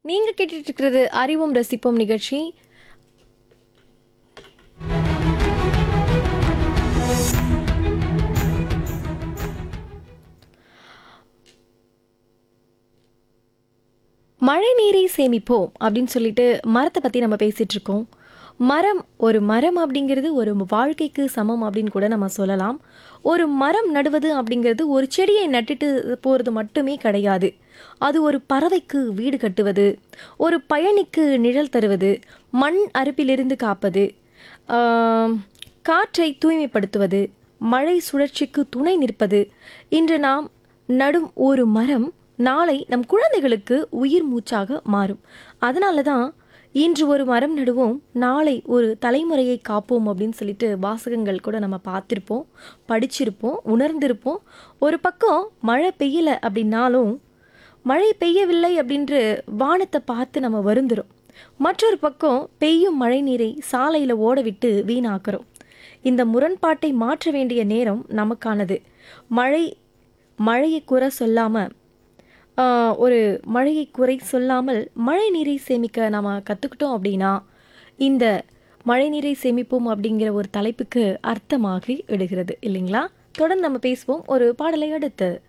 நீங்க கேட்டுட்டு இருக்கிறது அறிவும் ரசிப்போம் நிகழ்ச்சி மழை நீரை சேமிப்போம் அப்படின்னு சொல்லிட்டு மரத்தை பற்றி நம்ம பேசிட்டு இருக்கோம் மரம் ஒரு மரம் அப்படிங்கிறது ஒரு வாழ்க்கைக்கு சமம் அப்படின்னு கூட நம்ம சொல்லலாம் ஒரு மரம் நடுவது அப்படிங்கிறது ஒரு செடியை நட்டுட்டு போகிறது மட்டுமே கிடையாது அது ஒரு பறவைக்கு வீடு கட்டுவது ஒரு பயணிக்கு நிழல் தருவது மண் அறுப்பிலிருந்து காப்பது ஆம், காற்றை தூய்மைப்படுத்துவது மழை சுழற்சிக்கு துணை நிற்பது இன்று நாம் நடும் ஒரு மரம் நாளை நம் குழந்தைகளுக்கு உயிர் மூச்சாக மாறும் அதனால தான் இன்று ஒரு மரம் நடுவோம் நாளை ஒரு தலைமுறையை காப்போம் அப்படின்னு சொல்லிட்டு வாசகங்கள் கூட நம்ம பார்த்துருப்போம் படிச்சிருப்போம் உணர்ந்திருப்போம் ஒரு பக்கம் மழை பெய்யலை அப்படின்னாலும் மழை பெய்யவில்லை அப்படின்று வானத்தை பார்த்து நம்ம வருந்துறோம் மற்றொரு பக்கம் பெய்யும் மழை நீரை சாலையில் ஓட விட்டு வீணாக்குறோம் இந்த முரண்பாட்டை மாற்ற வேண்டிய நேரம் நமக்கானது மழை மழையை குறை சொல்லாமல் ஒரு மழையை குறை சொல்லாமல் மழை நீரை சேமிக்க நாம் கற்றுக்கிட்டோம் அப்படின்னா இந்த மழை நீரை சேமிப்போம் அப்படிங்கிற ஒரு தலைப்புக்கு அர்த்தமாகி விடுகிறது இல்லைங்களா தொடர்ந்து நம்ம பேசுவோம் ஒரு பாடலை அடுத்து